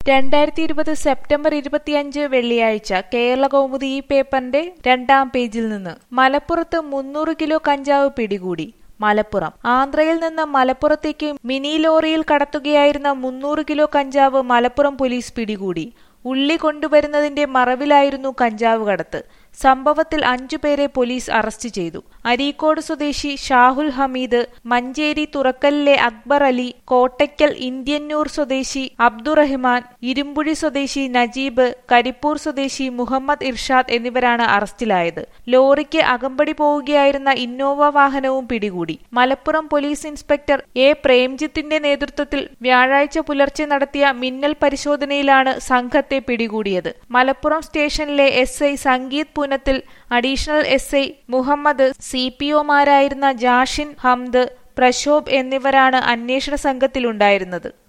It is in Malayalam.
രണ്ടായിരത്തി ഇരുപത് സെപ്റ്റംബർ ഇരുപത്തിയഞ്ച് വെള്ളിയാഴ്ച കേരള കൗമുദി ഈ പേപ്പറിന്റെ രണ്ടാം പേജിൽ നിന്ന് മലപ്പുറത്ത് മുന്നൂറ് കിലോ കഞ്ചാവ് പിടികൂടി മലപ്പുറം ആന്ധ്രയിൽ നിന്ന് മലപ്പുറത്തേക്ക് മിനി ലോറിയിൽ കടത്തുകയായിരുന്ന മുന്നൂറ് കിലോ കഞ്ചാവ് മലപ്പുറം പോലീസ് പിടികൂടി ഉള്ളി കൊണ്ടുവരുന്നതിന്റെ മറവിലായിരുന്നു കഞ്ചാവ് കടത്ത് സംഭവത്തിൽ അഞ്ചുപേരെ പോലീസ് അറസ്റ്റ് ചെയ്തു അരീക്കോട് സ്വദേശി ഷാഹുൽ ഹമീദ് മഞ്ചേരി തുറക്കലിലെ അക്ബർ അലി കോട്ടയ്ക്കൽ ഇന്ത്യന്നൂർ സ്വദേശി അബ്ദുറഹിമാൻ ഇരുമ്പുഴി സ്വദേശി നജീബ് കരിപ്പൂർ സ്വദേശി മുഹമ്മദ് ഇർഷാദ് എന്നിവരാണ് അറസ്റ്റിലായത് ലോറിക്ക് അകമ്പടി പോവുകയായിരുന്ന ഇന്നോവ വാഹനവും പിടികൂടി മലപ്പുറം പോലീസ് ഇൻസ്പെക്ടർ എ പ്രേംജിത്തിന്റെ നേതൃത്വത്തിൽ വ്യാഴാഴ്ച പുലർച്ചെ നടത്തിയ മിന്നൽ പരിശോധനയിലാണ് സംഘത്തെ പിടികൂടിയത് മലപ്പുറം സ്റ്റേഷനിലെ S I Sangeeth Poonathil additional S I Muhammad C P ഒമാരായിരുന്ന ജാഷിൻ ഹംദ് പ്രശോഭ് എന്നിവരാണ് അന്വേഷണ സംഘത്തിലുണ്ടായിരുന്നത്